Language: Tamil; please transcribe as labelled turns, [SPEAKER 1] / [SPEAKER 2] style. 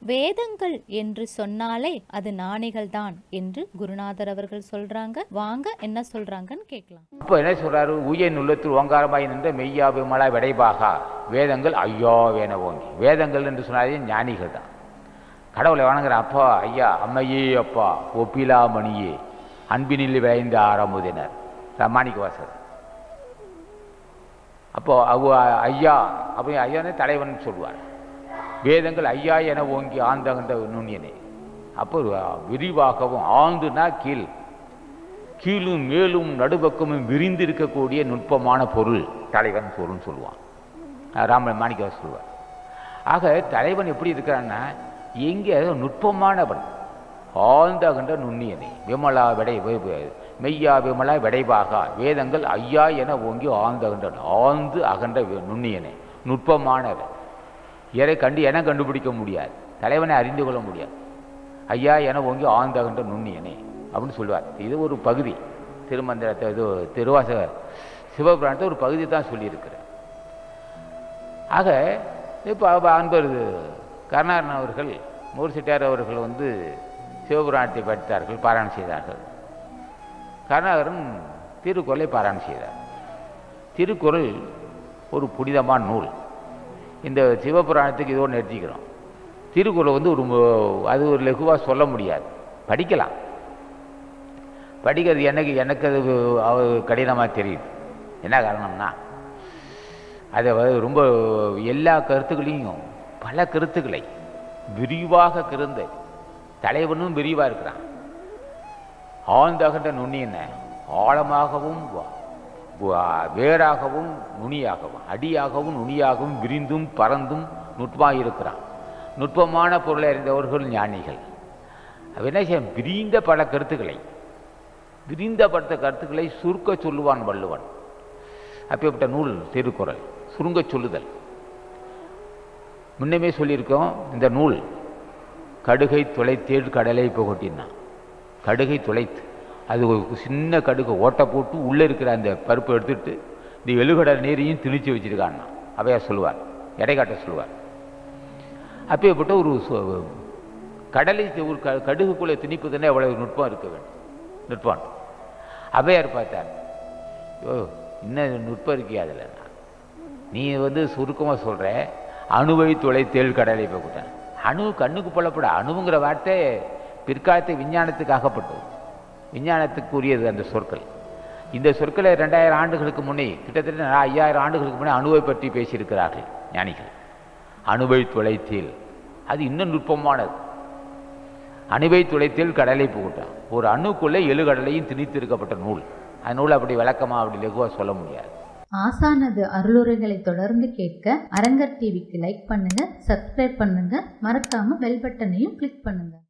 [SPEAKER 1] வேதங்கள் என்று சொன்னாலே அது ஞானிகள் தான் என்று குருநாதர் அவர்கள் சொல்றாங்க வாங்க என்ன சொல்றாங்கன்னு கேட்கலாம்
[SPEAKER 2] அப்போ என்ன சொல்றாரு உயர் உள்ளத்தில் ஓங்காரமாய் நின்ற மெய்யா விமலா விடைபாகா வேதங்கள் ஐயா வேன ஓங்கி வேதங்கள் என்று சொன்னாலே ஞானிகள் தான் கடவுளை வணங்குற அப்பா ஐயா அம்மையே அப்பா ஒப்பிலா மணியே அன்பினில் விளைந்த ஆரம்புதினர் மாணிக்க வாசர் அப்போ அவ ஐயா அப்படி ஐயானே தலைவன் சொல்லுவார் வேதங்கள் ஐயா என ஓங்கி ஆழ்ந்தகண்ட நுண்ணியனே அப்போ விரிவாகவும் ஆழ்ந்துனா கீழ் கீழும் மேலும் நடுபக்கமும் விரிந்து இருக்கக்கூடிய நுட்பமான பொருள் தலைவன் பொருள்னு சொல்லுவான் ராம மாணிக்க சொல்லுவார் ஆக தலைவன் எப்படி இருக்கிறான்னா எங்கே நுட்பமானவன் ஆழ்ந்த அகன்ற நுண்ணியனே விமலா விடை வி- வி- மெய்யா விமலா விடைவாகா வேதங்கள் ஐயா என ஓங்கி ஆழ்ந்த அகன்ற ஆழ்ந்து அகன்ற வி- நுண்ணியனே நுட்பமானவன் எதை கண்டு என கண்டுபிடிக்க முடியாது தலைவனை அறிந்து கொள்ள முடியாது ஐயா என ஓங்கி ஆழ்ந்த அகன்ற நுண்ணியனே அப்படின்னு சொல்லுவார் இது ஒரு பகுதி திருமந்திரத்தை இது திருவாசக சிவபுராணத்தை ஒரு பகுதி தான் சொல்லியிருக்கிறார் ஆக இப்போ அன்பர் கருணாகரன் அவர்கள் மூர் செட்டியார் அவர்கள் வந்து சிவபுராணத்தை படித்தார்கள் பாராயணம் செய்தார்கள் கருணாகரன் திருக்குறளை பாராயணம் செய்தார் திருக்குறள் ஒரு புனிதமான நூல் இந்த சிவபுராணத்துக்கு இதோடு நிறுத்திக்கிறோம் திருக்குறள் வந்து ஒரு மு- அது ஒரு லகுவாக சொல்ல முடியாது படிக்கலாம் படிக்கிறது எனக்கு எனக்கு அது கடினமாக தெரியுது என்ன காரணம்னா அதை வந்து ரொம்ப எல்லா கருத்துக்களையும் பல கருத்துக்களை விரிவாக கிருந்த தலைவனும் விரிவாக இருக்கிறான் ஆழ்ந்தகன்ற நுண்ணியன ஆழமாகவும் வ- வ- வேராகவும் நுனியாகவும் அடியாகவும் நுனியாகவும் விரிந்தும் பறந்தும் நுட்பமாக இருக்கிறான் நுட்பமான பொருளை அறிந்தவர்கள் ஞானிகள் அவன் என்ன செய்ய விரிந்த பல கருத்துக்களை விரிந்த பட்ட கருத்துக்களை சுருக்க சொல்லுவான் வள்ளுவன் அப்பேற்பட்ட நூல் திருக்குறள் சுருங்க சொல்லுதல் முன்னமே சொல்லியிருக்கோம் இந்த நூல் கடுகை துளைத்தேடு கடலை புகட்டினான் கடுகை துளைத்து அது ஒரு சின்ன கடுகு ஓட்டை போட்டு உள்ளே இருக்கிற அந்த பருப்பை எடுத்துட்டு இந்த எழுகடல் நீரையும் திணிச்சு வச்சிருக்கான்னா அவையா சொல்லுவார் எடைக்காட்ட சொல்லுவார் அப்பேற்பட்ட ஒரு சு- கடலை தி- ஒரு க கடுகுக்குள்ளே திணிப்பதுன்னா எவ்வளவு நுட்பம் இருக்க வேண்டும் நுட்பம் அவையார் பார்த்தார் ஓ இன்னும் நுட்பம் இருக்கியா அதில் நீ வந்து சுருக்கமாக சொல்கிற அணுவை துளைத்தேள் கடலை போட்டான் அணு கண்ணுக்கு புலப்பட அணுங்கிற வார்த்தை பிற்காலத்து விஞ்ஞானத்துக்கு ஆகப்பட்டது விஞ்ஞானத்துக்குரியது அந்த சொற்கள் இந்த சொற்களை ரெண்டாயிரம் ஆண்டுகளுக்கு முன்னே கிட்டத்தட்ட ஐயாயிரம் ஆண்டுகளுக்கு முன்னே அணுவை பற்றி பேசியிருக்கிறார்கள் ஞானிகள் அணுவை துளைத்தேள் அது இன்னும் நுட்பமானது அணுவை துளைத்தேள் கடலை புகட்டான் ஒரு அணுக்குள்ளே எழு கடலையும் திணித்திருக்கப்பட்ட நூல் அந்த நூல் அப்படி விளக்கமாக அப்படி லகுவாக சொல்ல முடியாது
[SPEAKER 3] ஆசானது அருளுரைகளை தொடர்ந்து கேட்க அரங்கர் டிவிக்கு லைக் பண்ணுங்க சப்ஸ்கிரைப் பண்ணுங்க மறக்காம பெல் பட்டனையும் கிளிக் பண்ணுங்க